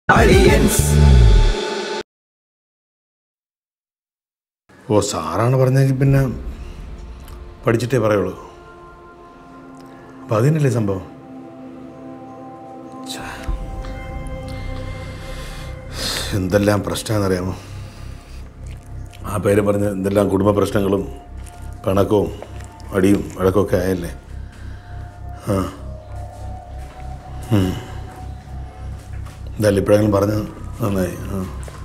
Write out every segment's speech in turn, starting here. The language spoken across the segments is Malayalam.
ഓ സാറാണ് പറഞ്ഞെങ്കിൽ പിന്നെ പഠിച്ചിട്ടേ പറയുള്ളൂ അപ്പം അതിനല്ലേ സംഭവം ഛെ. എന്തെല്ലാം പ്രശ്നമാണെന്നറിയാമോ ആ പേര് പറഞ്ഞ് എന്തെല്ലാം കുടുംബ പ്രശ്നങ്ങളും പിണക്കവും അടിയും വഴക്കമൊക്കെ ആയല്ലേ ആ ഉം. എന്തായാലും ഇപ്പോഴെങ്കിലും പറഞ്ഞ് നന്നായി ആ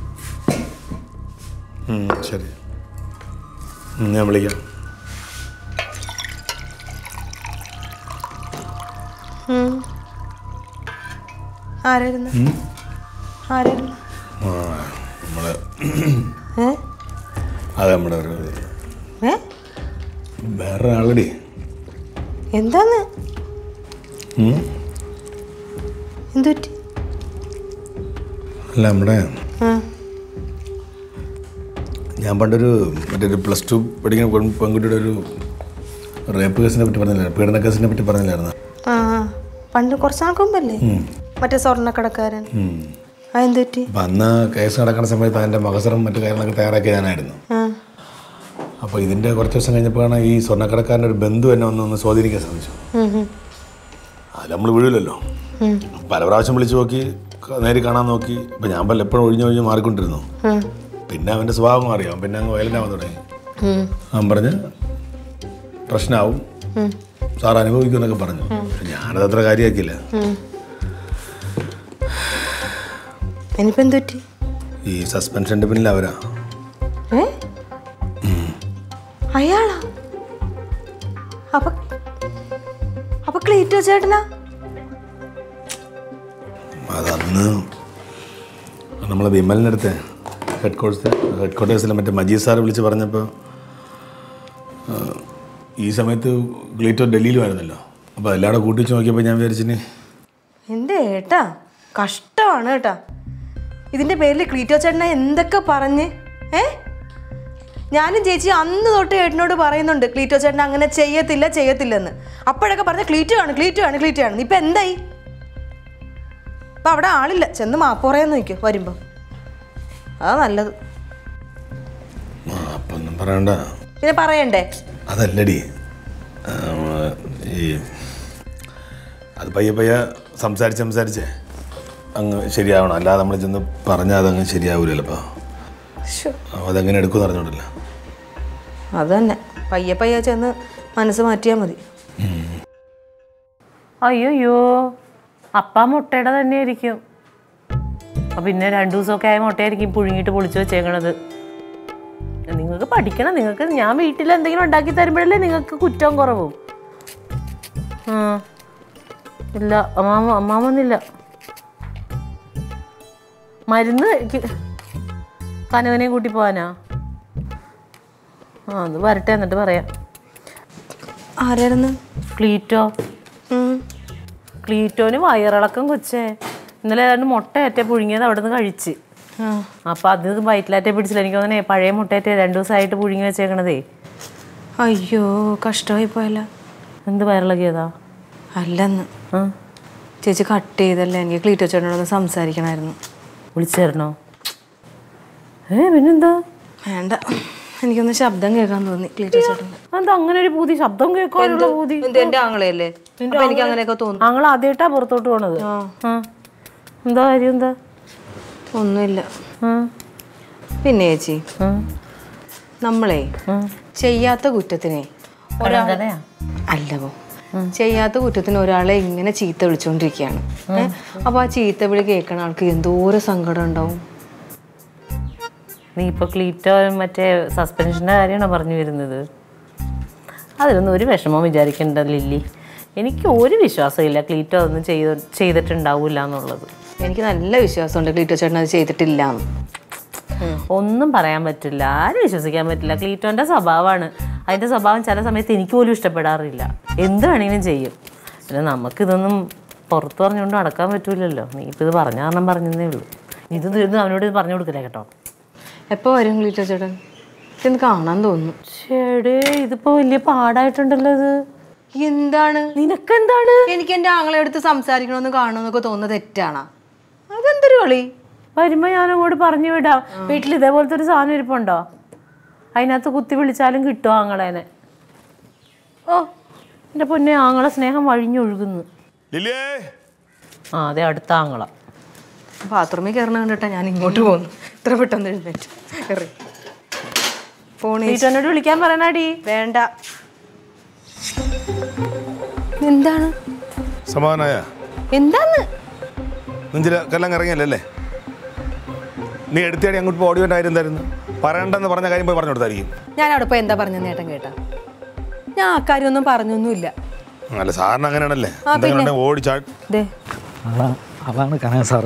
ഉം, ശരി ഉം, ഞാൻ വിളിക്കാം ആരായിരുന്നു ആരായിരുന്നു ആ നമ്മളെ ഏ അത് നമ്മുടെ ഒരു ഏ വേറെ ആളടി എന്താന്ന് ഉം? എന്തുപറ്റി അല്ല നമ്മുടെ ആ ഞാൻ പണ്ടൊരു മറ്റേ ഒരു പ്ലസ് ടു പഠിക്കുന്ന പെൺ- പെൺകുട്ടിയുടെ ഒരു റേപ്പ് കേസിനെ പറ്റി പറഞ്ഞില്ലായിരുന്നു പീഡന കേസിനെ പറ്റി പറഞ്ഞില്ലായിരുന്നു ആ ആ. പണ്ട് കുറച്ച് നാൾക്ക് മുമ്പല്ലേ മറ്റേ സ്വർണ്ണക്കടക്കാരൻ ആ എന്തുപറ്റി അപ്പം അന്ന് കേസ് നടക്കുന്ന സമയത്ത് അതിൻ്റെ മകസറും മറ്റു കാര്യങ്ങളൊക്കെ തയ്യാറാക്കി ഞാനായിരുന്നു ആ അപ്പോൾ ഇതിൻ്റെ കുറച്ച് ദിവസം കഴിഞ്ഞപ്പോഴാണ് ഈ സ്വർണ്ണക്കടക്കാരൻ്റെ ഒരു ബന്ധു എന്നെ ഒന്ന് ഒന്ന് സ്വാധീനിക്കാൻ ശ്രമിച്ചു ഉം, ഉം. അത് നമ്മൾ വീഴില്ലല്ലോ പല പ്രാവശ്യം വിളിച്ചു നോക്കി ക- നേരിൽ കാണാൻ നോക്കി അപ്പം ഞാൻ പല എപ്പോഴും ഒഴിഞ്ഞ് ഒഴിഞ്ഞ് മാറിക്കൊണ്ടിരുന്നു ഉം. പിന്നെ അവൻ്റെ സ്വഭാവം മാറി അവൻ പിന്നെ അങ്ങ് വയലൻ്റാവാൻ തുടങ്ങി ഉം. അവൻ പറഞ്ഞ് പ്രശ്നമാവും ഉം. സാർ അനുഭവിക്കും എന്നൊക്കെ പറഞ്ഞു പക്ഷെ ഞാനത് അത്ര കാര്യമാക്കിയില്ല ഉം. ഇനിയിപ്പോ എന്തുപറ്റി ഈ സസ്പെൻഷൻ്റെ പിന്നിൽ അവരാ ഏ അയാളാ അപ്പൊ അപ്പൊ ക്ലീറ്റോ ചേട്ടനാ അതന്ന് നമ്മളെ വിമലിൻ്റെ അടുത്ത് ഹെഡ് ക്വാർട്ടേഴ്സ് ഹെഡ് ക്വാർട്ടേഴ്സിൽ മറ്റേ മജീദ് സാർ വിളിച്ച് പറഞ്ഞപ്പോൾ ആ, ഈ സമയത്ത് ഗ്ലീറ്റോ ഡൽഹിയിലുമായിരുന്നല്ലോ അപ്പോൾ എല്ലാവരും കൂട്ടിച്ച് നോക്കിയപ്പോൾ ഞാൻ വിചാരിച്ചിന് എൻ്റെ ഏട്ടാ കഷ്ടമാണ് കേട്ടാ ഇതിൻ്റെ പേരിൽ ക്ലീറ്റോ ചേട്ടനെ എന്തൊക്കെ പറഞ്ഞ് ഏ ഞാനും ചേച്ചി അന്ന് തൊട്ട് ഏട്ടനോട് പറയുന്നുണ്ട് ക്ലീറ്റോ ചേട്ടൻ അങ്ങനെ ചെയ്യത്തില്ല ചെയ്യത്തില്ലെന്ന് അപ്പോഴൊക്കെ പറഞ്ഞ ക്ലീറ്റോ ആണ് ക്ലീറ്റോ ആണ് ക്ലീറ്റോ ആണ് ഇപ്പം എന്തായി ഇപ്പം അവിടെ ആളില്ല ചെന്ന് മാപ്പ് പറയാൻ നോക്കിയോ വരുമ്പോൾ അതാ നല്ലത് ആ അപ്പം ഒന്നും പറയണ്ട പിന്നെ പറയണ്ടേ അതല്ലടി ആ, ഈ അത് പയ്യെ പയ്യെ സംസാരിച്ച് സംസാരിച്ച് അങ്ങ് ശരിയാവണം അല്ലാതെ നമ്മൾ ചെന്ന് പറഞ്ഞാൽ അതങ്ങ് ശരിയാവില്ല ചിലപ്പോൾ ശ്ശോ. അതെങ്ങനെ എടുക്കുമെന്ന് അറിഞ്ഞോണ്ടില്ല അത് തന്നെ പയ്യെ പയ്യെ ചെന്ന് മനസ്സ് മാറ്റിയാൽ മതി അയ്യോയ്യോ അപ്പ മുട്ടയുടെ തന്നെ ആയിരിക്കും അപ്പൊ പിന്നെ രണ്ടു ദിവസമൊക്കെ ആയ മുട്ടയായിരിക്കും പുഴുങ്ങിയിട്ട് പൊളിച്ചു വെച്ചേക്കണത് നിങ്ങൾക്ക് പഠിക്കണം നിങ്ങൾക്ക് ഞാൻ വീട്ടിൽ എന്തെങ്കിലും ഉണ്ടാക്കി തരുമ്പോഴല്ലേ നിങ്ങൾക്ക് കുറ്റം കുറവും ആ ഇല്ല അമ്മാമ അമ്മാമൊന്നുമില്ല മരുന്ന് ക്ക് കനവനെ കൂട്ടി പോവാനാ ആ അത് വരട്ടെ എന്നിട്ട് പറയാം ആരായിരുന്നു ക്ലീറ്റോ ഉം. ക്ലീറ്റോന് വയറിളക്കം കൊച്ചേ ഇന്നലെ ഏതാണ്ട് മുട്ടയേറ്റെ പുഴുങ്ങിയത് അവിടെ നിന്ന് കഴിച്ച് ആ അപ്പം അത് വയറ്റിലാറ്റെ പിടിച്ചില്ല എനിക്ക് തോന്നണേ പഴയ മുട്ടയേറ്റെ രണ്ടു ദിവസമായിട്ട് പുഴുങ്ങി വെച്ചേക്കണതേ അയ്യോ കഷ്ടമായി പോയല്ലോ എന്ത് വയറിളകിയതാ അല്ലെന്ന് ആ ചേച്ചി കട്ട് ചെയ്തല്ലേ എനിക്ക് ക്ലീറ്റോ ചേട്ടനോടൊന്ന് സംസാരിക്കണമായിരുന്നു വിളിച്ചു തരണോ ഏ പിന്നെന്താ വേണ്ട എനിക്കൊന്ന് ശബ്ദം കേൾക്കാൻ തോന്നി ക്ലീറ്റോ ചേട്ടൻ എന്താ അങ്ങനെ ഒരു പൂതി ശബ്ദം കേൾക്കാനുള്ള പൂതി എന്ത് എന്റെ ആങ്ങളയല്ലേ അപ്പൊ എനിക്ക് അങ്ങനെയൊക്കെ തോന്നും ഞങ്ങൾ ആദ്യമായിട്ടാ പുറത്തോട്ട് പോണത് ആ ആ എന്താ കാര്യം എന്താ ഒന്നുമില്ല ആ പിന്നെ ചേച്ചി ആ നമ്മളെ ആ ചെയ്യാത്ത കുറ്റത്തിനെ ഒരാ കഥയാ അല്ലവോ ചെയ്യാത്ത കുറ്റത്തിന് ഒരാളെ ഇങ്ങനെ ചീത്ത വിളിച്ചോണ്ടിരിക്കുകയാണ് ഏ? അപ്പൊ ആ ചീത്ത വിളി കേൾക്കണ ആൾക്ക് എന്തോരം സങ്കടം ഉണ്ടാവും നീ ഇപ്പോൾ ക്ലീറ്റോ മറ്റേ സസ്പെൻഷൻ്റെ കാര്യമാണോ പറഞ്ഞു വരുന്നത് അതിലൊന്നും ഒരു വിഷമവും വിചാരിക്കേണ്ട ലില്ലി എനിക്ക് ഒരു വിശ്വാസമില്ല ക്ലീറ്റോ അതൊന്നും ചെയ്ത് ചെയ്തിട്ടുണ്ടാവില്ല എന്നുള്ളത് എനിക്ക് നല്ല വിശ്വാസമുണ്ട് ക്ലീറ്റോ ചേട്ടൻ അത് ചെയ്തിട്ടില്ല ഒന്നും പറയാൻ പറ്റില്ല ആരും വിശ്വസിക്കാൻ പറ്റില്ല ക്ലീറ്റോൻ്റെ സ്വഭാവമാണ് അതിൻ്റെ സ്വഭാവം ചില സമയത്ത് എനിക്ക് പോലും ഇഷ്ടപ്പെടാറില്ല എന്ത് വേണമെങ്കിലും ചെയ്യും പിന്നെ നമുക്കിതൊന്നും പുറത്ത് പറഞ്ഞുകൊണ്ട് നടക്കാൻ പറ്റൂലല്ലോ നീ ഇപ്പം ഇത് പറഞ്ഞ കാരണം പറഞ്ഞതേ ഉള്ളൂ ഇത് തീർന്ന് അവനോട് ഇത് പറഞ്ഞു കൊടുക്കില്ല കേട്ടോ എപ്പോ വരും ക്ലീറ്റോ ചേട്ടൻ ഇന്ന് കാണാൻ തോന്നുന്നു ചേടേ ഇതിപ്പോ വലിയ പാടായിട്ടുണ്ടല്ലോ ഇത് എന്താണ് നിനക്കെന്താണ് എനിക്ക് എന്റെ ആങ്ങളെ അടുത്ത് സംസാരിക്കണമെന്ന് കാണണമെന്നൊക്കെ തോന്നുന്നത് തെറ്റാണോ അതെന്തൊരു കളി വരുമ്പോ ഞാൻ അങ്ങോട്ട് പറഞ്ഞു വിടാം വീട്ടിൽ ഇതേപോലത്തെ ഒരു സാധനം ഇരിപ്പുണ്ടോ അതിനകത്ത് കുത്തി വിളിച്ചാലും കിട്ടും ആങ്ങളേനെ ഓ എൻ്റെ പൊന്നെ ആങ്ങളെ സ്നേഹം വഴിഞ്ഞൊഴുകുന്നു ലില്ലേ ആ അതെ അടുത്ത ആങ്ങള ബാത്റൂമിൽ കയറണ കണ്ടിട്ടാ ഞാൻ ഇങ്ങോട്ട് പോന്നു ഇത്ര പെട്ടെന്ന് എഴുന്നേറ്റ് കയറി ഫോണി വീട്ടനോട് വിളിക്കാൻ പറയണടി വേണ്ട എന്താണ് സമാധാനായ എന്താന്ന് നെഞ്ചില കല്ലം ഇറങ്ങിയല്ലേ നീ എടുത്തേടി അങ്ങോട്ട് പോയി ഓടി കാര്യം എന്തായിരുന്നു പറയണ്ടെന്ന് പറഞ്ഞ കാര്യം പോയി പറഞ്ഞു കൊടുത്തായിരിക്കും ഞാൻ അവിടെ പോയി എന്താ പറഞ്ഞ നേട്ടം കേട്ടാ ഞാൻ ആ കാര്യമൊന്നും പറഞ്ഞൊന്നുമില്ല അല്ല സാറിന് അങ്ങനെയാണല്ലേ ആ, എന്തെങ്കിലും പിന്നെ. ഉണ്ടെങ്കിൽ ഓടി ചാ ദേ അതാണ് അതാണ് കനക സാറ്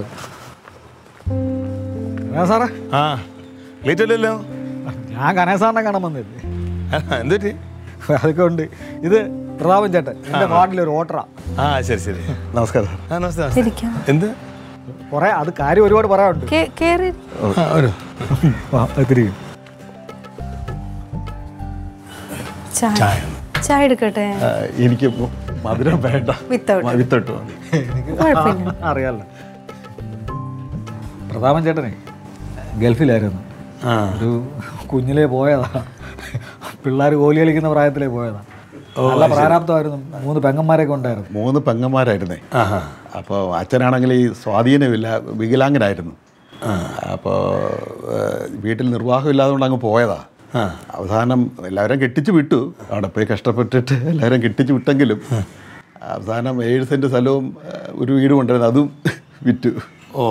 കനക സാറേ ആ ലേറ്റല്ലോ ഞാൻ കനക സാറിനെ കാണാൻ വന്നില്ലേ എന്തുപറ്റി അതൊക്കെ ഉണ്ട് ഇത് പ്രതാപൻ ചേട്ടൻ എൻ്റെ വാർഡിലെ ഒരു ഓട്ടറാ ആ ശരി ശരി നമസ്കാരം ആ നമസ്തേ നമസ്തേ. ഇരിക്കാം. എന്ത് കുറേ അത് കാര്യം ഒരുപാട് പറയാനുണ്ട് കേ- കേറി ആ, ഒരു ആ, ഇത്തിരി ചായ ചായ എടുക്കട്ടെ ആ, എനിക്ക് മധുരം വേണ്ട വിത്തൗട്ട് വിത്തോട്ട് മതി കുഴപ്പമില്ല അറിയാമല്ലോ പ്രതാപൻ ചേട്ടനെ ഗൾഫിലായിരുന്നു ആ ഒരു കുഞ്ഞിലേ പോയതാ പിള്ളേർ ഗോലി കളിക്കുന്ന പ്രായത്തിലേ പോയതാ നല്ല പ്രാരാബ്ദമായിരുന്നു മൂന്ന് പെങ്ങന്മാരൊക്കെ ഉണ്ടായിരുന്നു മൂന്ന് പെങ്ങന്മാരായിരുന്നേ ആഹാ അപ്പോൾ അച്ഛനാണെങ്കിൽ ഈ സ്വാധീനമില്ല വികലാംഗനായിരുന്നു അപ്പോൾ വീട്ടിൽ നിർവാഹമില്ലാതെ കൊണ്ട് അങ്ങ് പോയതാ അവസാനം എല്ലാവരും കെട്ടിച്ചു വിട്ടു അവിടെ പോയി കഷ്ടപ്പെട്ടിട്ട് എല്ലാവരും കെട്ടിച്ചു വിട്ടെങ്കിലും അവസാനം ഏഴ് സെൻറ്റ് സ്ഥലവും ആ, ഒരു വീടും ഉണ്ടായിരുന്നു അതും വിറ്റു ഓ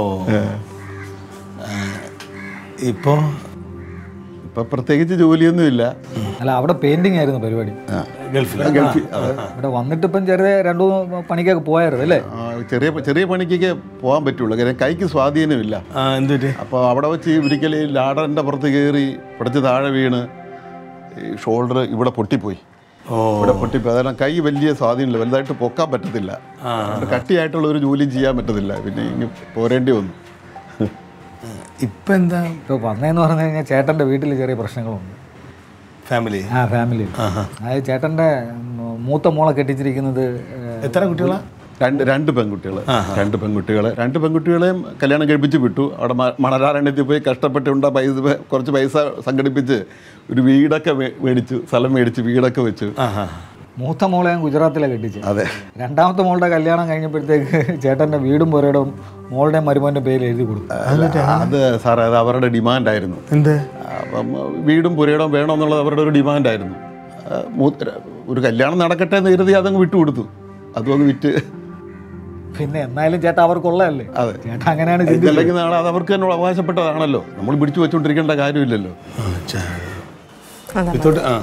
ഇപ്പോൾ ഇപ്പം പ്രത്യേകിച്ച് ജോലിയൊന്നുമില്ല അല്ല അവിടെ പെയിന്റിംഗ് ആയിരുന്നു പരിപാടി ഗൾഫിൽ ഗൾഫിൽ അതെ. ഇവിടെ വന്നിട്ട് ഇപ്പം ചെറിയ രണ്ടു മൂന്ന് പണിക്കൊക്കെ പോയായിരുന്നു അല്ലേ ആ, ചെറിയ ചെറിയ പണിക്കൊക്കെ പോകാൻ പറ്റുള്ളൂ കാര്യം കൈക്ക് സ്വാധീനമില്ല ആ എന്തുപറ്റി അപ്പോൾ അവിടെ വെച്ച് ഒരിക്കൽ ഈ ലാഡറിൻ്റെ പുറത്ത് കയറി പിടച്ച് താഴെ വീണ് ഈ ഷോൾഡർ ഇവിടെ പൊട്ടിപ്പോയി ഓ ഇവിടെ പൊട്ടിപ്പോയി അതാണ് കൈ വലിയ സ്വാധീനമില്ല വലുതായിട്ട് പൊക്കാൻ പറ്റത്തില്ല അതുകൊണ്ട് കട്ടിയായിട്ടുള്ള ഒരു ജോലിയും ചെയ്യാൻ പറ്റത്തില്ല പിന്നെ ഇങ്ങ് പോരേണ്ടി വന്നു ഇപ്പം എന്താ ഇപ്പോൾ വന്നതെന്ന് പറഞ്ഞു കഴിഞ്ഞാൽ ചേട്ടൻ്റെ വീട്ടിൽ ചെറിയ പ്രശ്നങ്ങളുണ്ട് ഫാമിലി ആ ഫാമിലി അതായത് ചേട്ടൻ്റെ ഉം, മൂത്ത മോളെ കെട്ടിച്ചിരിക്കുന്നത് ഏഹ്, എത്ര കുട്ടികളാ രണ്ട് രണ്ട് പെൺകുട്ടികൾ രണ്ട് പെൺകുട്ടികൾ രണ്ട് പെൺകുട്ടികളെയും കല്യാണം കഴിപ്പിച്ച് വിട്ടു അവിടെ മ- മണരാരണ്യത്തിൽ പോയി കഷ്ടപ്പെട്ടുണ്ട പൈസ കുറച്ച് പൈസ സംഘടിപ്പിച്ച് ഒരു വീടൊക്കെ മേ- മേടിച്ചു സ്ഥലം മേടിച്ച് വീടൊക്കെ വെച്ചു ആഹാ മൂത്ത മോളെ ഞാൻ ഗുജറാത്തിലാണ് കെട്ടിച്ചത് അതെ രണ്ടാമത്തെ മോളുടെ കല്യാണം കഴിഞ്ഞപ്പോഴത്തേക്ക് ചേട്ടൻ്റെ വീടും പുരയിടവും മോളുടെയും മരുമോൻ്റെ പേര് എഴുതി കൊടുത്തു അത് സാറേ അത് അവരുടെ ഡിമാൻഡായിരുന്നു എന്ത് അപ്പം വീടും പുരയിടവും വേണമെന്നുള്ളത് അവരുടെ ഒരു ഡിമാൻഡായിരുന്നു ആ, മൂത്ത- ഒരു കല്യാണം നടക്കട്ടെ എന്ന് കരുതി അതങ്ങ് വിട്ടുകൊടുത്തു അതും അങ്ങ് വിറ്റ് പിന്നെ എന്നാലും ചേട്ടാ അവർക്കുള്ളതല്ലേ അതെ. ചേട്ടാ അങ്ങനെയാണ് ചിന്തിച്ചത് അല്ലെങ്കിൽ നാളെ അത് അവർക്ക് തന്നെ അവകാശപ്പെട്ടതാണല്ലോ നമ്മൾ പിടിച്ചു വെച്ചുകൊണ്ടിരിക്കേണ്ട കാര്യമില്ലല്ലോ വിത്തോട്ട് ആ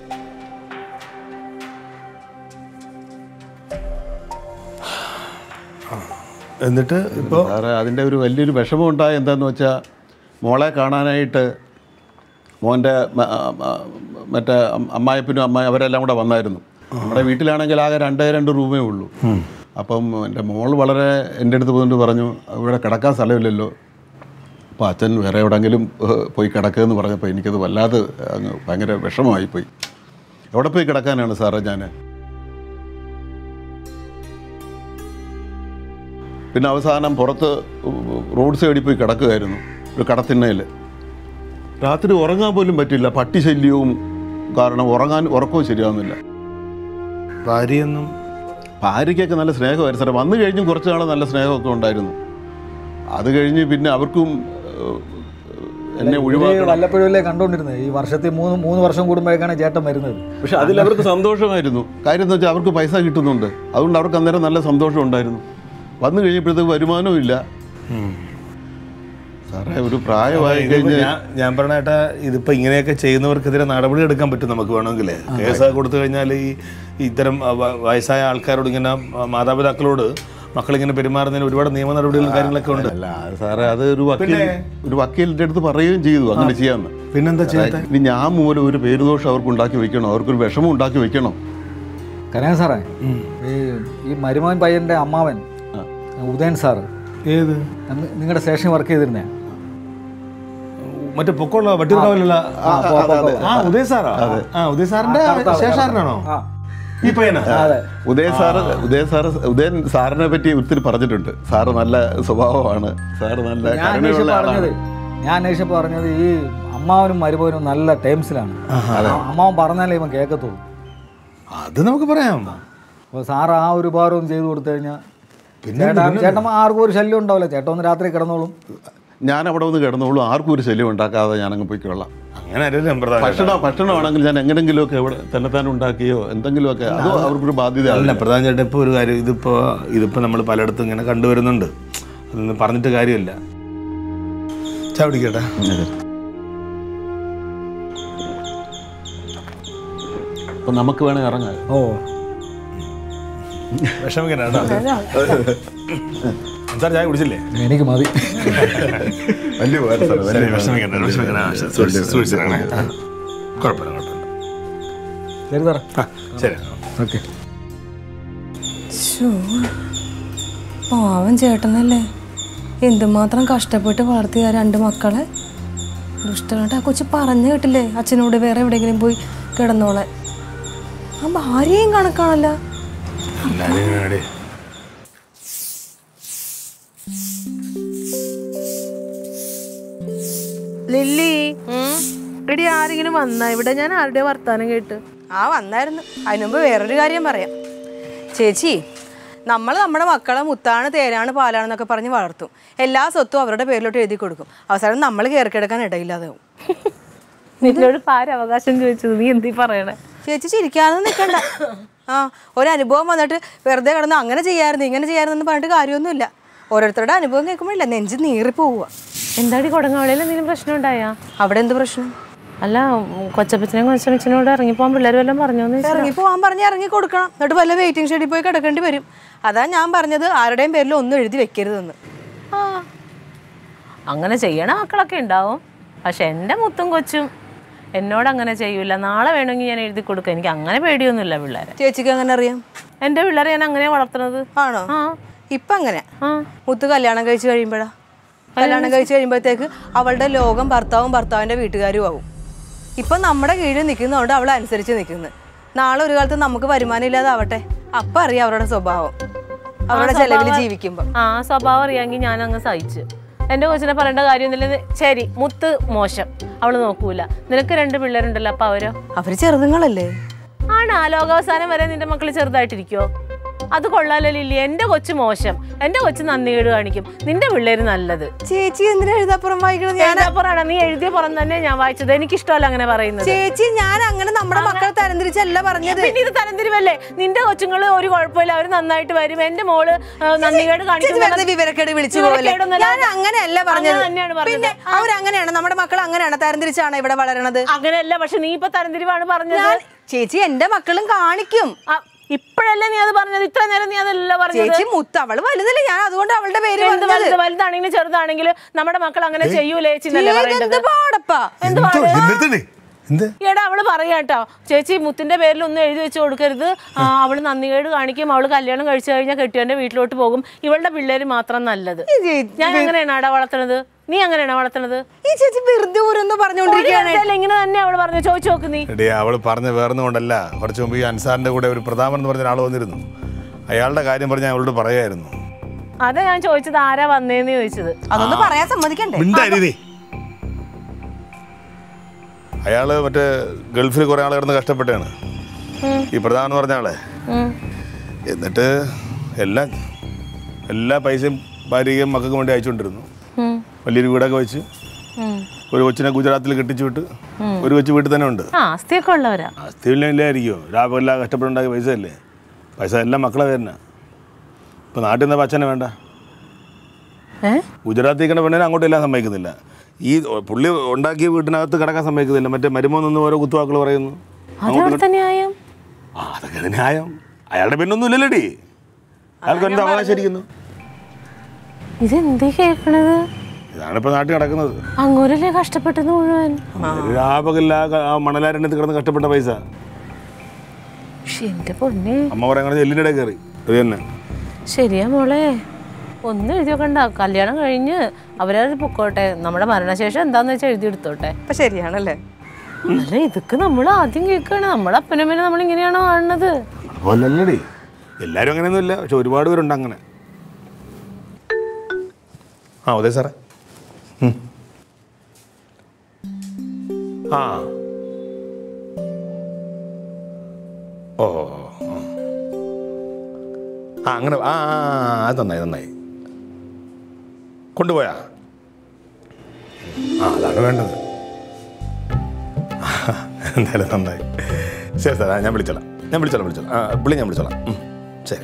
ആ. എന്നിട്ട് ഇപ്പോൾ സാറേ അതിൻ്റെ ഒരു വലിയൊരു വിഷമം ഉണ്ടായ എന്താന്ന് വെച്ചാൽ മോളെ കാണാനായിട്ട് മോൻ്റെ മ- ആ, ആ, മറ്റേ അം- അമ്മായപ്പനും അമ്മായി അവരെല്ലാം കൂടെ വന്നായിരുന്നു നമ്മുടെ വീട്ടിലാണെങ്കിൽ ആകെ രണ്ടേ രണ്ട് റൂമേ ഉള്ളൂ അപ്പം എൻ്റെ മോൾ വളരെ എൻ്റെ അടുത്ത് പോയിട്ട് പറഞ്ഞു ഇവിടെ കിടക്കാൻ സ്ഥലമില്ലല്ലോ അപ്പോൾ അച്ഛൻ വേറെ എവിടെയെങ്കിലും ഏഹ്, പോയി കിടക്കുമെന്ന് പറഞ്ഞപ്പോൾ എനിക്കത് വല്ലാതെ അങ്ങ് ഭയങ്കര വിഷമമായിപ്പോയി എവിടെ പോയി കിടക്കാനാണ് സാറേ ഞാൻ പിന്നെ അവസാനം പുറത്ത് റോഡ് സൈഡിൽ പോയി കിടക്കുകയായിരുന്നു ഒരു കടത്തിണ്ണയിൽ രാത്രി ഉറങ്ങാൻ പോലും പറ്റില്ല പട്ടി ശല്യവും കാരണം ഉറങ്ങാൻ ഉറക്കവും ശരിയാവുന്നില്ല ഭാര്യയൊന്നും ഭാര്യയ്ക്കൊക്കെ നല്ല സ്നേഹമായിരുന്നു സാറേ വന്നു കഴിഞ്ഞും കുറച്ച് നാൾ നല്ല സ്നേഹമൊക്കെ ഉണ്ടായിരുന്നു അത് കഴിഞ്ഞ് പിന്നെ അവർക്കും ഏഹ്, എന്നെ ഇവര് ഒഴിവാക്കണം വല്ലപ്പോഴും അല്ലേ കണ്ടുകൊണ്ടിരുന്നത് ഈ വർഷത്തിൽ മൂന്ന് മൂന്ന് വർഷം കൂടുമ്പോഴേക്കാണ് ചേട്ടൻ വരുന്നത് പക്ഷെ അതിൽ അവർക്ക് സന്തോഷമായിരുന്നു കാര്യം എന്താ വെച്ചാൽ അവർക്ക് പൈസ കിട്ടുന്നുണ്ട് അതുകൊണ്ട് അവർക്ക് അന്നേരം നല്ല സന്തോഷം ഉണ്ടായിരുന്നു വന്നു കഴിഞ്ഞപ്പോഴത്തേക്ക് വരുമാനവും ഇല്ല സാറേ ഒരു പ്രായമായി ഇതിപ്പോ കഴിഞ്ഞ് ഞാൻ ഞാൻ പറഞ്ഞ ഏട്ടാ ഇതിപ്പോ ഇങ്ങനെയൊക്കെ ചെയ്യുന്നവർക്കെതിരെ നടപടി എടുക്കാൻ പറ്റും നമുക്ക് വേണമെങ്കിൽ കേസ് കൊടുത്തു കഴിഞ്ഞാൽ ഈ ഇത്തരം അ, വ- വയസ്സായ ആൾക്കാരോട് ഇങ്ങനെ അ, മാതാപിതാക്കളോട് മക്കളിങ്ങനെ പെരുമാറുന്നതിന് ഒരുപാട് നിയമ നടപടികളും കാര്യങ്ങളൊക്കെ ഉണ്ട് അല്ല അത് സാറേ അത് ഒരു വക്കീൽ ഒരു വക്കീലിൻ്റെ അടുത്ത് പറയുകയും ചെയ്തു അങ്ങനെ ചെയ്യാമെന്ന് പിന്നെന്താ ചെയ്യാത്ത ഇനി ഞാൻ മൂലം ഒരു പേരുദോഷം അവർക്ക് ഉണ്ടാക്കി വെക്കണോ അവർക്കൊരു വിഷമം ഉണ്ടാക്കി വെക്കണോ കനക സാറേ ഈ ഈ മരുമോൻ പയ്യൻ്റെ അമ്മാവൻ ഉദയൻ സാറ് ഏത് നിങ്ങളുടെ സ്റ്റേഷനിൽ വർക്ക് ചെയ്തിരുന്നേ മറ്റേ പൊക്കമുള്ള വട്ടിയൂർക്കാവിലുള്ള ആ ഉദയ സാറാ ആ ഉദയ സാറിന്റെ ശേഷാരനാണോ ആ ഈ പയ്യനാ അതെ ഉദയൻ സാറ് ഉദയൻ സാറ് ഉദയൻ സാറിനെ പറ്റി ഒത്തിരി പറഞ്ഞിട്ടുണ്ട് സാറ് നല്ല സ്വഭാവമാണ് സാറ് നല്ല ഞാൻ കരുണയുള്ള അന്വേഷിച്ചപ്പോൾ ആളാണ് പറഞ്ഞത് ഞാൻ അന്വേഷിച്ചപ്പോൾ പറഞ്ഞത് ഈ അമ്മാവനും മരുമോനും നല്ല ടേംസിലാണ് അമ്മാവൻ പറഞ്ഞാലേ ഇവൻ കേൾക്കത്തുള്ളൂ അത് നമുക്ക് പറയാം അപ്പോൾ സാർ ആ ഒരു ഉപകാരം ഒന്ന് ചെയ്തു കൊടുത്തു കഴിഞ്ഞാൽ ചേട്ടാ ചേട്ടൻ ആർക്കും ഒരു ശല്യം ഉണ്ടാവില്ല ചേട്ടൻ ഒന്ന് രാത്രി കിടന്നോളും ഞാൻ അവിടെ ഒന്ന് കിടന്നോളൂ ആർക്കും ഒരു ശല്യം ഉണ്ടാക്കാതെ ഞാനങ്ങ് പോയിക്കൊള്ളാം അങ്ങനെ അല്ലല്ലോ പ്രധാന ഭക്ഷണം ഭക്ഷണമാണെങ്കിൽ ഞാൻ എങ്ങനെങ്കിലുമൊക്കെ ഇവിടെ തന്നെത്താൻ ഉണ്ടാക്കിയോ എന്തെങ്കിലുമൊക്കെ അത് അവർക്കൊരു ബാധ്യതയാണ് അല്ല പ്രധാന ചേട്ടാ ഇപ്പോൾ ഒരു കാര്യം ഇതിപ്പോൾ ഇതിപ്പോൾ നമ്മൾ പലയിടത്തും ഇങ്ങനെ കണ്ടുവരുന്നുണ്ട് അതൊന്നും പറഞ്ഞിട്ട് കാര്യമില്ല ചാ പിടിക്കട്ടെ അപ്പം നമുക്ക് വേണമെങ്കിൽ ഇറങ്ങാം ഓ വിഷമിക്കണ്ട സാർ ചായ കുടിച്ചില്ലേ എനിക്ക് മതി വലിയ ഉപകാരം സാറേ, വലിയ ശരി ഉപകാരം. വിഷമിക്കണ്ട വിഷമിക്കണ്ട ആ, ശരി, സൂക്ഷിച്ച് സൂക്ഷിച്ചിറങ്ങണേ ആ. കുഴപ്പമില്ല കുഴപ്പമില്ല ശരി സാറേ ആ ശരി ഓക്കെ ശ്ശോ. പാവം ചേട്ടനല്ലേ എന്തുമാത്രം കഷ്ടപ്പെട്ട് വളർത്തിയ ആ രണ്ട് മക്കളെ ദുഷ്ടമായിട്ട് ആ കൊച്ചു പറഞ്ഞു കേട്ടില്ലേ അച്ഛനോട് വേറെ എവിടെയെങ്കിലും പോയി കിടന്നോളെ ആ ഭാര്യയും കണക്കാണല്ലോ എല്ലാവരും ഇങ്ങനെ ലില്ലി എടി ആരെങ്കിലും വന്നാ ഇവിടെ ഞാൻ ആരുടെ വർത്താനം കേട്ട് ആ വന്നായിരുന്നു അതിനുമുമ്പ് വേറൊരു കാര്യം പറയാം ചേച്ചി നമ്മൾ നമ്മുടെ മക്കളെ മുത്താണ് തേരാണ് പാലാണെന്നൊക്കെ പറഞ്ഞ് വളർത്തും എല്ലാ സ്വത്തും അവരുടെ പേരിലോട്ട് എഴുതി കൊടുക്കും അവസാനം നമ്മൾ കയറി കിടക്കാൻ ഇടയില്ലാതാവും നിന്നോട് പാര അവകാശം ചോദിച്ചത് നീ എന്തീ പറയണേ ചേച്ചി ചിരിക്കാതെ നിൽക്കണ്ട ആ ഒരു അനുഭവം വന്നിട്ട് വെറുതെ കിടന്ന് അങ്ങനെ ചെയ്യായിരുന്നു ഇങ്ങനെ ചെയ്യായിരുന്നു എന്ന് പറഞ്ഞിട്ട് കാര്യമൊന്നുമില്ല ഓരോരുത്തരുടെ അനുഭവം കേൾക്കുമ്പോഴില്ല നെഞ്ച് നീറി പോവുക എന്താടി കൊടങ്ങാവളിയിൽ എന്തെങ്കിലും പ്രശ്നം ഉണ്ടായാ അവിടെ എന്ത് പ്രശ്നം അല്ല കൊച്ചപ്പച്ചനെയും കൊച്ചമ്മച്ചനോട് ഇറങ്ങിപ്പോകാൻ പിള്ളേർ വല്ലതും പറഞ്ഞോന്ന് ചോദിച്ചാ. ഇറങ്ങി പോവാൻ പറഞ്ഞ് ഇറങ്ങി കൊടുക്കണം എന്നിട്ട് വല്ല വെയിറ്റിംഗ് ഷെഡിൽ പോയി കിടക്കേണ്ടി വരും അതാ ഞാൻ പറഞ്ഞത് ആരുടെയും പേരിൽ ഒന്നും എഴുതി വെക്കരുതെന്ന് ആ അങ്ങനെ ചെയ്യണ മക്കളൊക്കെ ഉണ്ടാവും പക്ഷെ എൻ്റെ മുത്തും കൊച്ചും എന്നോട് അങ്ങനെ ചെയ്യൂല നാളെ വേണമെങ്കിൽ ഞാൻ എഴുതി കൊടുക്കാം എനിക്ക് അങ്ങനെ പേടിയൊന്നുമില്ല പിള്ളേരെ ചേച്ചിക്ക് അങ്ങനെ അറിയാം എൻ്റെ പിള്ളേരെ ഞാൻ അങ്ങനെ വളർത്തുന്നത് ആണോ ആ ഇപ്പൊ അങ്ങനെ ആ മുത്ത് കല്യാണം കഴിച്ച് കഴിയുമ്പോഴാ കല്യാണം കഴിച്ച് കഴിയുമ്പോഴത്തേക്ക് അവളുടെ ലോകം ഭർത്താവും ഭർത്താവിന്റെ വീട്ടുകാരും ആവും ഇപ്പൊ നമ്മുടെ കീഴിൽ നിൽക്കുന്നതുകൊണ്ട് അവൾ അനുസരിച്ച് നിൽക്കുന്നു നാളെ ഒരു കാലത്ത് നമുക്ക് വരുമാനം ഇല്ലാതാവട്ടെ അപ്പൊ അറിയാം അവരുടെ സ്വഭാവം അവരുടെ ചെലവിൽ ജീവിക്കുമ്പോ ആ സ്വഭാവം അറിയാമെങ്കിൽ ഞാൻ അങ്ങ് സഹിച്ചു എൻ്റെ കൊച്ചിനെ പറയേണ്ട കാര്യമൊന്നുമില്ല ശരി മുത്ത് മോശം അവള് നോക്കൂല നിനക്ക് രണ്ട് പിള്ളേരുണ്ടല്ലോ അപ്പൊ അവരോ അവര് ചെറുതുങ്ങളല്ലേ ആണ് ലോകാവസാനം വരെ നിന്റെ മക്കൾ ചെറുതായിട്ടിരിക്കോ അത് കൊള്ളാലോ ലില്ലി എൻ്റെ കൊച്ചു മോശം എൻ്റെ കൊച്ചു നന്ദികേട് കാണിക്കും നിന്റെ പിള്ളേര് നല്ലത് ചേച്ചി എന്തിനാ എഴുതാപ്പുറം വായിക്കണത് ഞാൻ എഴുതാപ്പുറാണ് നീ എഴുതിയ പുറം തന്നെ ഞാൻ വായിച്ചത് എനിക്കിഷ്ടമല്ല അങ്ങനെ പറയുന്നത് ചേച്ചി ഞാൻ അങ്ങനെ നമ്മുടെ മക്കളെ തരംതിരിച്ചല്ല പറഞ്ഞത് പിന്നെ ഇത് തരംതിരിവല്ലേ നിന്റെ കൊച്ചുങ്ങള് ഒരു കുഴപ്പമില്ല അവര് നന്നായിട്ട് വരും എന്റെ മോള് ആ, നന്ദികേട് ചേച്ചി കാണിക്കും വെറുതെ വിവരക്കേട് വിളിച്ചു പോലെ വിവരക്കേടൊന്നുമല്ല. ഞാൻ അങ്ങനെയല്ല പറഞ്ഞത് അങ്ങനെ തന്നെയാണ് പറഞ്ഞത്. പിന്നെ അവരങ്ങനെയാണ് നമ്മുടെ മക്കൾ അങ്ങനെയാണ് തരംതിരിച്ചാണ് ഇവിടെ വളരണത് അങ്ങനെയല്ല പക്ഷെ നീ ഇപ്പൊ തരംതിരിവാണ് പറഞ്ഞത് ഞാൻ ചേച്ചി എന്റെ മക്കളും കാണിക്കും ആ, ഇപ്പോഴല്ലേ നീ അത് പറഞ്ഞത് ഇത്ര നേരം നീ അതല്ല പറഞ്ഞത് ചേച്ചി മുത്ത് അവള് വലുതല്ലേ ഞാൻ അതുകൊണ്ട് അവളുടെ പേര് എന്ത് പറഞ്ഞത് വലുത് വലുതാണെങ്കിലും ചെറുതാണെങ്കിലും നമ്മുടെ മക്കൾ അങ്ങനെ ചെയ്യൂലേ ചേച്ചിന്നല്ലേ ചേച്ചി, പറയേണ്ടത് എന്ത് പാടപ്പാ എന്ത് എന്തോ പാട്? എന്തെടുത്തേ എന്ത് എടാ അവള് പറയാട്ടോ ചേച്ചി മുത്തിന്റെ പേരിൽ ഒന്നും എഴുതി വെച്ച് കൊടുക്കരുത് ആ, അവള് നന്ദികേട് കാണിക്കും അവള് കല്യാണം കഴിച്ചു കഴിഞ്ഞാൽ കെട്ടിയവന്റെ വീട്ടിലോട്ട് പോകും ഇവളുടെ പിള്ളേര് മാത്രം നല്ലത് ഈ ചേ- ഞാൻ അങ്ങനെയാണ് ആടാ വളർത്തണത് നീ അങ്ങനെയാണോ വളർത്തണത് ഈ ചേച്ചി വെറുതെ ഓരോന്ന് പറഞ്ഞുകൊണ്ടിരിക്കുകയാണ് ഒരു ഇങ്ങനെ തന്നെ അവള് പറഞ്ഞു ചോദിച്ചു നോക്ക് നീ എടീ അവൾ പറഞ്ഞ വേറൊന്നും കൊണ്ടല്ല കുറച്ച് മുമ്പ് ഈ അൻസാറിൻ്റെ കൂടെ ഒരു പ്രതാപൻ എന്ന് പറഞ്ഞ ഒരാൾ വന്നിരുന്നു അയാളുടെ കാര്യം പറഞ്ഞ് ഞാൻ അവളോട് പറയായിരുന്നു അതാ ഞാൻ ചോദിച്ചത് ആരാ വന്നേന്ന് ചോദിച്ചത് അതൊന്ന് പറയാൻ സമ്മതിക്കണ്ടേ മിണ്ടായി അയാള് മറ്റേ ഗൾഫിൽ കുറെ ആൾ കിടന്ന് കഷ്ടപ്പെട്ടാണ് ഈ പ്രധാനം എന്ന് പറഞ്ഞ ആളെ ഉം. എന്നിട്ട് എല്ലാം എല്ലാ പൈസയും ഭാര്യയും മക്കൾക്കും വേണ്ടി അയച്ചുകൊണ്ടിരുന്നു ഉം. വലിയൊരു വീടൊക്കെ വെച്ച് ഉം. ഒരു കൊച്ചിനെ ഗുജറാത്തിൽ കെട്ടിച്ചു വിട്ട് ഒരു കൊച്ചു വീട്ടിൽ തന്നെ ഉണ്ട് ആ ആസ്തിയൊക്കെ ഉള്ളവരാ സ്ഥിരമില്ലായിരിക്കുമോ രാപെല്ലാം കഷ്ടപ്പെട്ടുണ്ടാക്കിയ പൈസ അല്ലേ പൈസ എല്ലാം മക്കളെ തന്നെ ഇപ്പം നാട്ടിൽ നിന്ന് അച്ഛനെ വേണ്ട ഏ ഗുജറാത്തിൽ നിൽക്കുന്ന പെണ്ണിനെ അങ്ങോട്ട് എല്ലാം സമ്മതിക്കുന്നില്ല ഈ പുള്ളി ഉണ്ടാക്കിയ വീട്ടിനകത്ത് കിടക്കാൻ സമ്മതിക്കുന്നില്ല മറ്റേ മരുമോന്നൊന്നും ഓരോ കുത്തുവാക്കൾ പറയുന്നു അതവിടുത്തെ ന്യായം ആ അതൊക്കെ ഇത് ന്യായം അയാളുടെ പെണ്ണൊന്നും ഇല്ലല്ലോടി അയാൾക്ക് എന്ത് അവകാശം ഇരിക്കുന്നു ഇതെന്തേ കേൾക്കണത് ഇതാണ് ഇപ്പോൾ നാട്ടിൽ നടക്കുന്നത് അങ്ങോരല്ലേ കഷ്ടപ്പെട്ടത് മുഴുവൻ രാപകല്ല ആ മണലാരണ്യത്തിൽ കിടന്ന് കഷ്ടപ്പെട്ട പൈസ പക്ഷെ എന്റെ പൊന്നെ അമ്മ പറയുന്നത് എല്ലിൻ്റെ ഇടയിൽ കയറി അത് തന്നെ ശരിയാ മോളെ ഒന്നും എഴുതി വെക്കണ്ട കല്യാണം കഴിഞ്ഞ് അവരത് പൊക്കോട്ടെ നമ്മുടെ മരണശേഷം എന്താന്ന് വെച്ചാൽ എഴുതി എടുത്തോട്ടെ അപ്പൊ ശരിയാണല്ലേ അല്ല ഇതൊക്കെ നമ്മൾ ആദ്യം കേൾക്കാണ് നമ്മുടെ അപ്പനമ്മനെ നമ്മൾ ഇങ്ങനെയാണോ കാണുന്നത് അതുപോലല്ലടി എല്ലാവരും അങ്ങനെയൊന്നുമില്ല പക്ഷെ ഒരുപാട് പേരുണ്ട് അങ്ങനെ ആ അതെ സാറേ ഉം. ആ ഓ ഓ, ഓ. ആ അങ്ങനെ ആ ആ, ആ, അത് നന്നായി നന്നായി കൊണ്ടുപോയാ ആ അതാണ് വേണ്ടത് എന്തായാലും നന്നായി ശരി സാർ ആ, ഞാൻ വിളിച്ചോളാം ഞാൻ വിളിച്ചോളാം വിളിച്ചോളാം ആ വിളി ഞാൻ വിളിച്ചോളാം ഉം, ശരി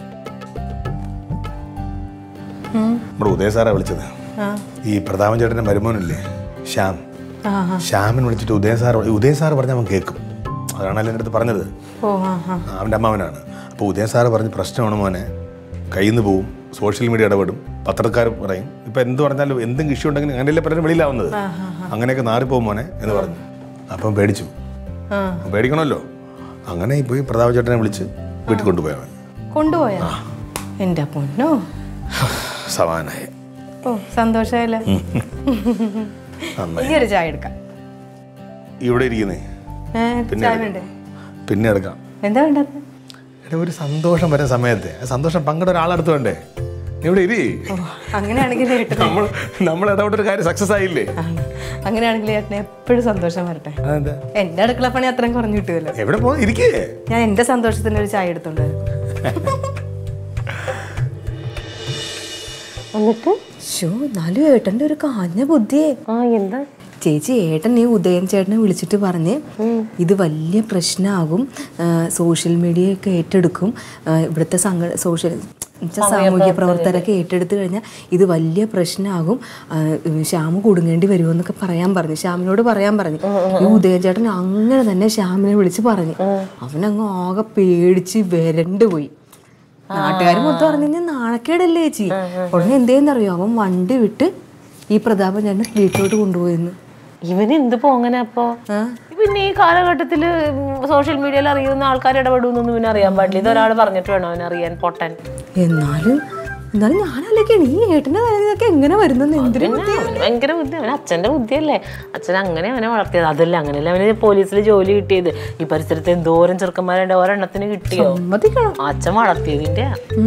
നമ്മുടെ ഉദയ സാറാ വിളിച്ചത് ഈ പ്രതാപൻ ചേട്ടൻ്റെ മരുമോനില്ലേ ശ്യാം ശ്യാമിന് വിളിച്ചിട്ട് ഉദയ സാർ ഉദയ സാർ പറഞ്ഞ അവൻ കേൾക്കും അതാണല്ലോ എൻ്റെ അടുത്ത് പറഞ്ഞത് ഓ ആ ആ ആ, അവൻ്റെ അമ്മാവനാണ് അപ്പോൾ ഉദയ സാറ് പറഞ്ഞ് പ്രശ്നമാണ് മോനെ കയ്യിൽ നിന്ന് പോവും സോഷ്യൽ മീഡിയ ഇടപെടും പത്രക്കാർ പറയും ഇപ്പം എന്ത് പറഞ്ഞാലും എന്തെങ്കിലും ഇഷ്യൂ ഉണ്ടെങ്കിൽ അങ്ങനെയല്ലേ പലരും വെളിയിലാവുന്നത് അങ്ങനെയൊക്കെ നാറിപ്പോവും മോനെ എന്ന് പറഞ്ഞു അപ്പം പേടിച്ചു ആ പേടിക്കണമല്ലോ അങ്ങനെ പോയി പ്രതാപ ചേട്ടനെ വിളിച്ച് വീട്ടിൽ കൊണ്ടുപോയവൻ കൊണ്ടുപോയാ എൻ്റെ പൊന്നോ സമാനായി ഓ സന്തോഷമായില്ല നന്നായി ഇനി ഒരു ചായ എടുക്കാം ഇവിടെ ഇരിക്കുന്നേ ഏ പിന്നെ ചായ എടുക്കാം. വേണ്ടേ പിന്നെ എടുക്കാം എന്താ വേണ്ടത് എടാ ഒരു സന്തോഷം വരുന്ന സമയത്ത് ആ സന്തോഷം പങ്കിട ഒരാളെടുത്ത് വേണ്ടേ നീ ഇവിടെ ഇരി ഓ അങ്ങനെയാണെങ്കിൽ ഏട്ടൻ നമ്മൾ നമ്മൾ ഇടപെട്ടൊരു കാര്യം സക്സസ് ആയില്ലേ അങ്ങനെയാണെങ്കിൽ ഏട്ടന് എപ്പോഴും സന്തോഷം വരട്ടെ അതെന്താ എന്റെ അടുക്കള പണി അത്രയും കുറഞ്ഞു കിട്ടുമല്ലോ എവിടെ പോ ഇരിക്കേ ഞാൻ എന്റെ സന്തോഷത്തിന് ഒരു ചായ എടുത്തോണ്ട് വരും എന്നിട്ട് ഷോ എന്നാലും ഏട്ടന്റെ ഒരു കാഞ്ഞ ബുദ്ധിയേ ആ എന്താ ചേച്ചി ഏട്ടൻ ഈ ഉദയൻ ചേട്ടനെ വിളിച്ചിട്ട് പറഞ്ഞ് ഇത് വലിയ പ്രശ്നമാകും സോഷ്യൽ മീഡിയ ഒക്കെ ഏറ്റെടുക്കും ആ, ഇവിടുത്തെ സംഘ സോഷ്യൽ എന്നുവെച്ചാ സാമൂഹ്യ പ്രവർത്തകരൊക്കെ ഏറ്റെടുത്ത് കഴിഞ്ഞാൽ ഇത് വലിയ പ്രശ്നമാകും ആ, ശ്യാമ് കുടുങ്ങേണ്ടി വരുമെന്നൊക്കെ പറയാൻ പറഞ്ഞു ശ്യാമിനോട് പറയാൻ പറഞ്ഞു ഈ ഉദയൻ ചേട്ടൻ അങ്ങനെ തന്നെ ശ്യാമിനെ വിളിച്ച് പറഞ്ഞു അവനങ്ങ് ആകെ പേടിച്ച് വരണ്ട് പോയി നാട്ടുകാർ മൊത്തം പറഞ്ഞു കഴിഞ്ഞാൽ നാണക്കേടല്ലേ ചേച്ചി ഉടനെ എന്തേന്നറിയോ അവൻ വണ്ടി വിട്ട് ഈ പ്രതാപൻ ചേട്ടനെ വീട്ടിലോട്ട് കൊണ്ടുപോയിന്ന് ഇവന് എന്ത് പോങ്ങനെ അപ്പോ പിന്നെ ഈ കാലഘട്ടത്തില് സോഷ്യൽ മീഡിയയിൽ അറിയുന്ന ആൾക്കാർ ഇടപെടുന്നൊന്നും ഇവന് അറിയാൻ പാടില്ല ഇതൊരാൾ പറഞ്ഞിട്ട് വേണം അവൻ അറിയാൻ പൊട്ടൻ എന്നാലും എന്നാലും ഞാനല്ലേക്കാണ് ഈ ഏട്ടന്റെ കാര്യങ്ങളൊക്കെ എങ്ങനെ വരുന്നെന്ന് എന്തിനു പിന്നെ അവന് ഭയങ്കര ബുദ്ധി അവൻ അച്ഛന്റെ ബുദ്ധിയല്ലേ അച്ഛൻ അങ്ങനെ അവനെ വളർത്തിയത് അതല്ല അങ്ങനെയല്ല അവന് പോലീസിൽ ജോലി കിട്ടിയത് ഈ പരിസരത്ത് എന്തോരം ചെറുക്കന്മാരുണ്ട് ഒരെണ്ണത്തിന് കിട്ടിയോ സമ്മതിക്കണം അച്ഛൻ വളർത്തിയതിന്റെ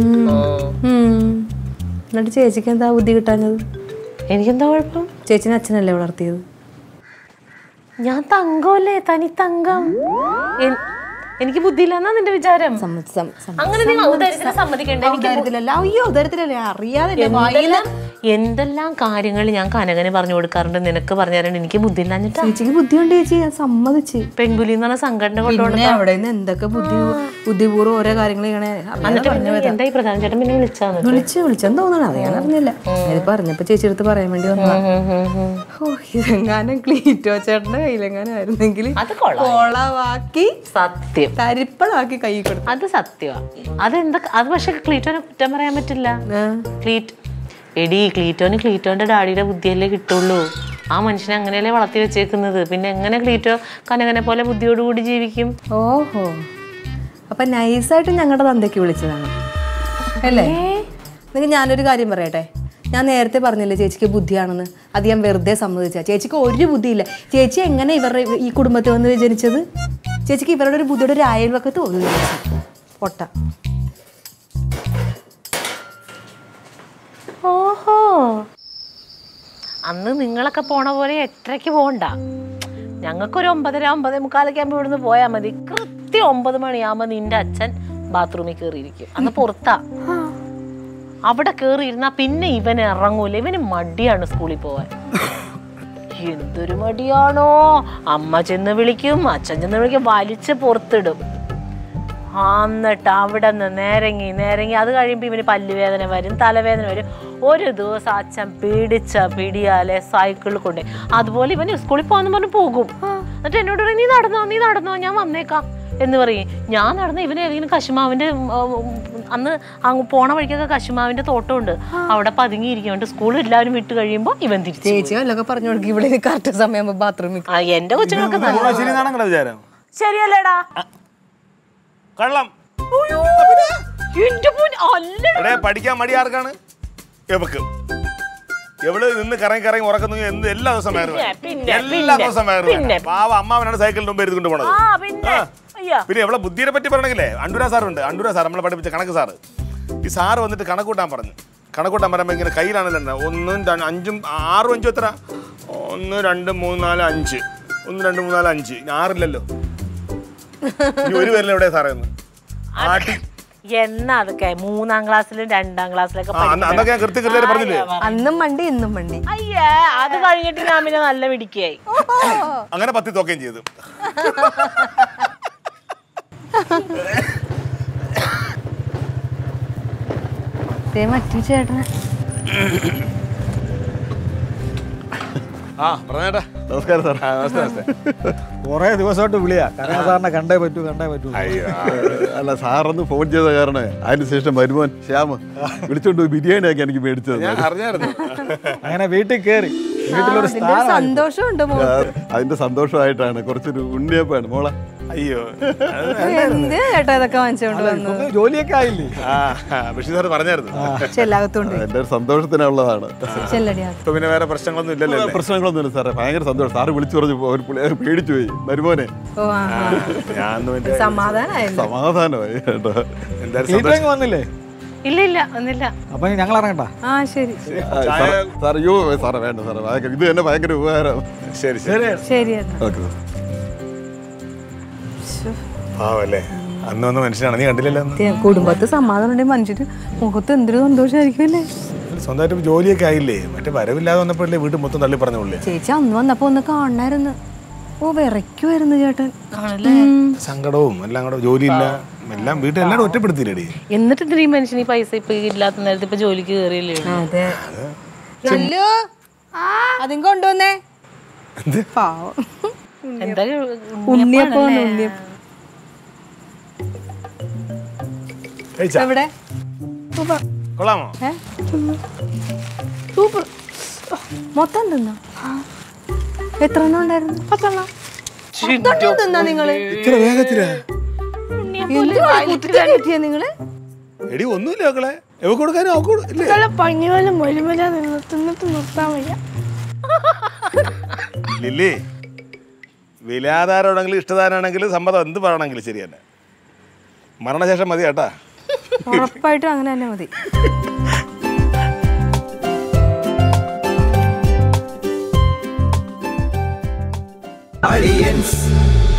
ഉം. എന്നിട്ട് ചേച്ചിക്ക് എന്താ ബുദ്ധി കിട്ടാഞ്ഞത് എനിക്കെന്താ കുഴപ്പം ചേച്ചിനെ അച്ഛനല്ലേ വളർത്തിയത് ഞാൻ തങ്കമല്ലേ തനി തങ്കം എൻ- എനിക്ക് ബുദ്ധിയില്ലെന്നാ നിന്റെ വിചാരം സമ്മതി- സം- സം- അങ്ങനെ നീ ഔദാര്യത്തിന് സമ്മതിക്കണ്ട എനിക്ക് ഉദാരത്തിലല്ല അയ്യോ ഉദാരത്തിലല്ലേ അറിയാതെ എന്തെല്ലാം എന്തെല്ലാം കാര്യങ്ങൾ ഞാൻ കനകന് പറഞ്ഞു കൊടുക്കാറുണ്ട് നിനക്ക് പറഞ്ഞു തരാണ്ട് എനിക്ക് ബുദ്ധിയില്ലാഞ്ഞിട്ടാ ചേച്ചിക്ക് ബുദ്ധിയുണ്ട് ചേച്ചി ഞാൻ സമ്മതിച്ച് പെൺകുലി എന്ന് പറഞ്ഞ സംഘടന കൊണ്ടുപോകണം പിന്നെ അവിടെ നിന്ന് എന്തൊക്കെ ബുദ്ധി ബുദ്ധിപൂർവ്വം ഓരോ കാര്യങ്ങൾ ഇങ്ങനെ എന്നിട്ട് പിന്നെ എന്താ ഈ പ്രധാന ചേട്ടൻ പിന്നെ വിളിച്ചാന്ന് വിളിച്ച് വിളിച്ചെന്ന് തോന്നണം അത് ഞാൻ അറിഞ്ഞില്ല ഇത് പറഞ്ഞപ്പോ ചേച്ചി അടുത്ത് പറയാൻ വേണ്ടി വന്നതാ ഓ ഇതെങ്ങാനും ക്ലീറ്റോ ചേട്ടന്റെ കയ്യിലെങ്ങാനും ആയിരുന്നെങ്കിൽ അത് കൊള്ളാം കൊളവാക്കി സത്യം തരിപ്പളാക്കി കൈ കൊടുത്തു അത് സത്യമാ അതെന്താ അത് പക്ഷെ ക്ലീറ്റോനെ കുറ്റം പറയാൻ പറ്റില്ല ക്ലീറ്റ് എടി ക്ലീറ്റോന് ക്ലീറ്റോന്റെ ഡാഡിയുടെ ബുദ്ധിയല്ലേ കിട്ടുള്ളൂ ആ മനുഷ്യനെ അങ്ങനെയല്ലേ വളർത്തി വെച്ചേക്കുന്നത് പിന്നെ എങ്ങനെ ക്ലീറ്റോ കനകനെ പോലെ ബുദ്ധിയോടുകൂടി ജീവിക്കും ഓഹോ അപ്പൊ നൈസായിട്ട് ഞങ്ങളുടെ തന്തയ്ക്ക് വിളിച്ചതാണ് അല്ലേ നിങ്ങൾക്ക് ഞാനൊരു കാര്യം പറയട്ടെ ഞാൻ നേരത്തെ പറഞ്ഞില്ലേ ചേച്ചിക്ക് ബുദ്ധിയാണെന്ന് അത് ഞാൻ വെറുതെ സമ്മതിച്ച ചേച്ചിക്ക് ഒരു ബുദ്ധിയില്ല ചേച്ചി എങ്ങനെ ഇവരുടെ ഈ കുടുംബത്തിൽ വന്ന് ജനിച്ചത് ചേച്ചിക്ക് ഇവരുടെ ഒരു ബുദ്ധിയുടെ ഒരു അയൽവക്കത്ത് തോന്നി ചേച്ചി പൊട്ട ഓഹോ അന്ന് നിങ്ങളൊക്കെ പോണ പോലെ എട്ടരയ്ക്ക് പോകണ്ട ഞങ്ങൾക്കൊരു ഒമ്പതര ഒമ്പതേ മുക്കാലൊക്കെ ആകുമ്പോൾ ഇവിടുന്ന് പോയാൽ മതി കൃത്യം ഒമ്പത് മണിയാകുമ്പോൾ നിന്റെ അച്ഛൻ ബാത്റൂമിൽ കയറിയിരിക്കും അന്ന് പുറത്താ അവിടെ കയറിയിരുന്നാ പിന്നെ ഇവൻ ഇറങ്ങൂല ഇവന് മടിയാണ് സ്കൂളിൽ പോവാൻ എന്തൊരു മടിയാണോ അമ്മ ചെന്ന് വിളിക്കും അച്ഛൻ ചെന്ന് വിളിക്കും വലിച്ച് പുറത്തിടും എന്നിട്ട് അവിടെ നിന്ന് നേരങ്ങി നേരങ്ങി അത് കഴിയുമ്പോൾ ഇവന് പല്ലുവേദന വരും തലവേദന വരും ഒരു ദിവസം അച്ഛൻ പിടിച്ച പിടിയാലെ സൈക്കിളിൽ കൊണ്ട് അതുപോലെ ഇവൻ സ്കൂളിൽ പോകാന്ന് പറഞ്ഞ് പോകും എന്നിട്ട് എന്നോട് പറയും നീ നടന്നോ നീ നടന്നോ ഞാൻ വന്നേക്കാം എന്ന് പറയും ഞാൻ നടന്ന ഇവന് ഏതെങ്കിലും കശുമാവിന്റെ ഉം, ഉം, അന്ന് അങ്ങ് പോണ വഴിക്കൊക്കെ കശുമാവിന്റെ തോട്ടമുണ്ട് അവിടെ പതുങ്ങിയിരിക്കുന്നുണ്ട് സ്കൂളിൽ എല്ലാവരും വിട്ട് കഴിയുമ്പോൾ ഇവൻ തിരിച്ചു ചേച്ചി വല്ലതൊക്കെ പറഞ്ഞു കൊടുക്കും ഇവിടെ കറക്റ്റ് സമയം ബാത്റൂമിൽ ആ എന്റെ കൊച്ചുങ്ങളൊക്കെ നല്ല ശരി എന്നാണ് നിങ്ങളുടെ വിചാരം ശരിയല്ലേടാ കള്ളം എന്റെ പൊന്ന് അല്ല എടേ പഠിക്കാൻ മടി ആർക്കാണ് എവക്ക് എവിടെ നിന്ന് കറങ്ങി കറങ്ങി ഉറക്കുന്നു എന്ത് എല്ലാ ദിവസം വയറ് പിന്നെ, വേദന. പിന്നെ, എല്ലാ പിന്നെ, ദിവസം വയറ് പിന്നെ. വേദന. പാവ അമ്മാവനാണ് സൈക്കിളിന്റെ മുമ്പ് എടുത്തുകൊണ്ട് പോണത് ആ പിന്നെ അയ്യോ പിന്നെ എവിടെ ബുദ്ധിയെ പറ്റി പറയണമെങ്കിലേ അണ്ടൂര സാറുണ്ട് അണ്ടൂര സാർ നമ്മളെ പഠിപ്പിച്ച കണക്ക് സാറ് ഈ സാറ് വന്നിട്ട് കണക്കൂട്ടാൻ പറഞ്ഞു കണക്കൂട്ടാൻ പറയുമ്പോൾ ഇങ്ങനെ കയ്യിലാണല്ലോ ഒന്നും രണ്ട് അഞ്ചും ആറും അഞ്ചും എത്ര ഒന്ന് രണ്ട് മൂന്ന് നാല് അഞ്ച് ഒന്ന് രണ്ട് മൂന്ന് നാല് അഞ്ച് ഇനി ആറില്ലല്ലോ ഇനി ഒരു പേരിൽ എവിടെ സാറേ ഒന്ന് ആട്ടി എന്നാ അതൊക്കെ മൂന്നാം ക്ലാസ്സിലും രണ്ടാം ക്ലാസ്സിലൊക്കെ ആ അന്ന് അന്നൊക്കെ ഞാൻ കൃത്യ കൃത്യമായിട്ട് പറഞ്ഞില്ലേ അന്നും മണ്ടി ഇന്നും മണ്ടി അയ്യേ അത് കഴിഞ്ഞിട്ട് ഞാൻ പിന്നെ നല്ല മിടിക്കായി അങ്ങനെ പത്തി തോക്കുകയും ചെയ്തു ദേ മറ്റു ചേട്ടനെ ആ പറഞ്ഞേട്ടാ നമസ്കാരം സാർ ആ, നമസ്തേ നമസ്തേ കുറേ ദിവസമായിട്ട് വിളിയാ കനക സാറിനെ കണ്ടേ പറ്റൂ കണ്ടേ പറ്റൂ അയ്യോ അല്ല സാറൊന്ന് ഫോൺ ചെയ്ത കാരണം അതിന് ശേഷം വരുമോൻ ശ്യാമ് വിളിച്ചോണ്ട് പോയി ബിരിയാണി ആക്കി എനിക്ക് മേടിച്ചത് ഞാൻ അറിഞ്ഞായിരുന്നു അങ്ങനെ വീട്ടിൽ കയറി വീട്ടിലൊരു അതിന്റെ ഒരു സ്ഥാനം സന്തോഷമുണ്ട് മോ അതിന്റെ സന്തോഷമായിട്ടാണ് കുറച്ചൊരു ഉണ്ണിയപ്പാണ് മോളെ അയ്യോ എന്ത് ചേട്ടാ ഇതൊക്കെ വാങ്ങിച്ചോണ്ട് വന്നു ഇപ്പൊ ജോലിയൊക്കെ ആയില്ലേ ആ ബഷീർ സാർ പറഞ്ഞായിരുന്നു ചെല്ലാകത്തോണ്ട് എൻ്റെ ഒരു സന്തോഷത്തിനുള്ളതാണ് ചെല്ലടിയാ ഇപ്പൊ പിന്നെ വേറെ പ്രശ്നങ്ങളൊന്നും ഇല്ലല്ലോ അല്ലേ? പ്രശ്നങ്ങളൊന്നുമില്ല സാറേ ഭയങ്കര സന്തോഷം സാറ് വിളിച്ചു പറഞ്ഞു ഒരു പിള്ളേർ പേടിച്ചു പോയി മരുമോനെ ഓ ആ ആ. ഞാൻ ഒന്നും എൻ്റെ സമാധാനായല്ലോ സമാധാനമായി കേട്ടോ എന്തായാലും ക്ലീറ്ററിങ് വന്നില്ലേ ഇല്ല ഇല്ല ഒന്നില്ല അപ്പൊ ഞങ്ങൾ ഇറങ്ങണ്ട ആ ശരി ആ, സാറേ- സാറേ അയ്യോ സാറേ വേണ്ട സാറേ ഭയങ്കര ഇത് തന്നെ ഭയങ്കര ഉപകാരം ശരി ശരി ശരി ഏട്ടാ ഓക്കെ സാർ പാവല്ലേ അന്ന് വന്ന മനുഷ്യനാണ് നീ കണ്ടില്ലല്ലോ അന്ന് ദേ, കുടുംബത്ത് സമാധാനം ഉണ്ടെങ്കിൽ മനുഷ്യര് മുഖത്ത് എന്തൊരു സന്തോഷമായിരിക്കും അല്ലേ സ്വന്തമായിട്ട് ജോലിയൊക്കെ ആയില്ലേ മറ്റേ വരവില്ലാതെ വന്നപ്പോഴല്ലേ വീട്ടിൽ മൊത്തം തള്ളി പറഞ്ഞുള്ളേ ചേച്ചി അന്ന് വന്നപ്പോ ഒന്ന് കാണണായിരുന്നു ഓ വിറയ്ക്കുമായിരുന്നു ചേട്ടൻ സങ്കടവും എല്ലാം കൂടെ ജോലിയില്ല എല്ലാം വീട്ടിൽ എല്ലാവരും ഒറ്റപ്പെടുത്തിയില്ലേടി എന്നിട്ട് എന്തിനാ ഈ മനുഷ്യന് ഈ പൈസ ഇപ്പൊ ഇല്ലാത്ത നേരത്തെ ഇപ്പൊ ജോലിക്ക് കയറിയില്ലേ അതെ നല്ലു അതും കൊണ്ടുവന്നേ പാവം എന്താ ഉണ്ണിയപ്പോ ഉണ്ണിയപ്പം കഴിച്ചാ എവിടെ കൊള്ളാമോ ഏ? സൂപ്പർ മൊത്തം തിന്നോ എത്ര എണ്ണം ഉണ്ടായിരുന്നു പത്തെണ്ണം പത്തെണ്ണം തിന്നാ നിങ്ങള് ഇത്ര വേഗത്തിലാ കിട്ടിയ നിങ്ങള് എടി ഒന്നുമില്ല മക്കളെ എവ കൊടുക്കാനും അവക്ക് കൊടു- ഇല്ലേ? പഞ്ഞുപോലെ മൊലിമല നിന്ന് തിന്നിട്ട് നിർത്താൻ വയ്യ ലില്ലി വിലാധാരമാണെങ്കിലും ഇഷ്ടദാനാണെങ്കിലും സമ്മതം എന്ത് പറയണമെങ്കിലും ശരി തന്നെ മരണശേഷം മതി കേട്ടാ ഉറപ്പായിട്ടും അങ്ങനെ തന്നെ മതി Aliens